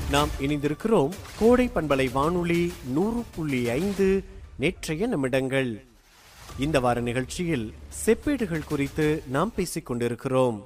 நாம் இணைந்திருக்கிறோம் கோடை பண்பலை வானொலி நூறு புள்ளி ஐந்து நேற்றைய நிமிடங்கள் இந்த வார நிகழ்ச்சியில் செப்பேடுகள் குறித்து நாம் பேசிக் கொண்டிருக்கிறோம்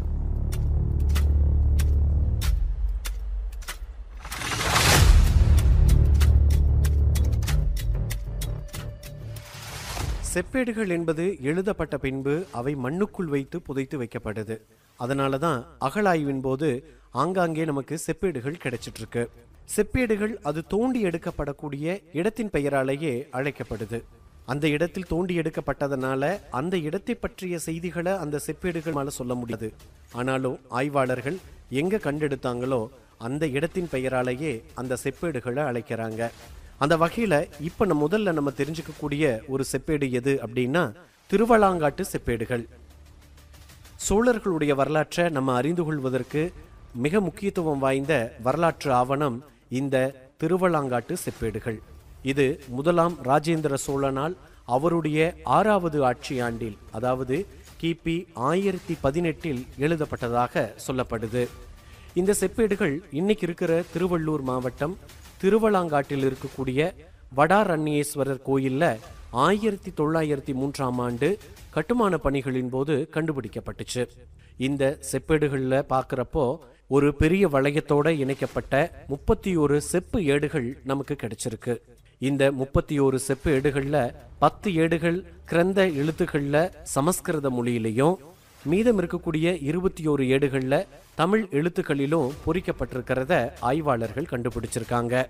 செப்பேடுகள் என்பது எழுதப்பட்ட பின்பு அவை மண்ணுக்குள் வைத்து புதைத்து வைக்கப்படுது அதனால தான் அகழாய்வின் போது ஆங்காங்கே நமக்கு செப்பேடுகள் கிடைச்சிட்டு இருக்கு செப்பேடுகள் அது தோண்டி எடுக்கப்படக்கூடிய இடத்தின் பெயராலேயே அழைக்கப்படுது அந்த இடத்தில் தோண்டி எடுக்கப்பட்டதனால அந்த இடத்தை பற்றிய செய்திகளை அந்த செப்பேடுகள் மேல சொல்ல முடியாது ஆனாலும் ஆய்வாளர்கள் எங்க கண்டெடுத்தாங்களோ அந்த இடத்தின் பெயராலேயே அந்த செப்பேடுகளை அழைக்கிறாங்க அந்த வகையில இப்ப நம்ம முதல்ல நம்ம தெரிஞ்சுக்கக்கூடிய ஒரு செப்பேடு எது அப்படின்னா திருவளாங்காட்டு செப்பேடுகள் சோழர்களுடைய வரலாற்றை நம்ம அறிந்து கொள்வதற்கு மிக முக்கியத்துவம் வாய்ந்த வரலாற்று ஆவணம் இந்த திருவளாங்காட்டு செப்பேடுகள் இது முதலாம் ராஜேந்திர சோழனால் அவருடைய ஆறாவது ஆட்சி ஆண்டில் அதாவது கிபி ஆயிரத்தி பதினெட்டில் எழுதப்பட்டதாக சொல்லப்படுது இந்த செப்பேடுகள் இன்னைக்கு இருக்கிற திருவள்ளூர் மாவட்டம் திருவளாங்காட்டில் இருக்கக்கூடிய வடாரண்யேஸ்வரர் கோயில்ல ஆயிரத்தி தொள்ளாயிரத்தி மூன்றாம் ஆண்டு கட்டுமான பணிகளின் போது கண்டுபிடிக்கப்பட்டுச்சு இந்த செப்பேடுகள்ல பார்க்கறப்போ ஒரு பெரிய வளையத்தோட இணைக்கப்பட்ட முப்பத்தி ஒரு செப்பு ஏடுகள் நமக்கு கிடைச்சிருக்கு இந்த முப்பத்தி ஒரு செப்பு ஏடுகள்ல பத்து ஏடுகள் கிரந்த எழுத்துக்கள்ல சமஸ்கிருத மொழியிலையும் மீதம் இருக்கக்கூடிய இருபத்தி ஓரு ஏடுகள்ல தமிழ் எழுத்துக்களிலும் பொறிக்கப்பட்டிருக்கிறத ஆய்வாளர்கள் கண்டுபிடிச்சிருக்காங்க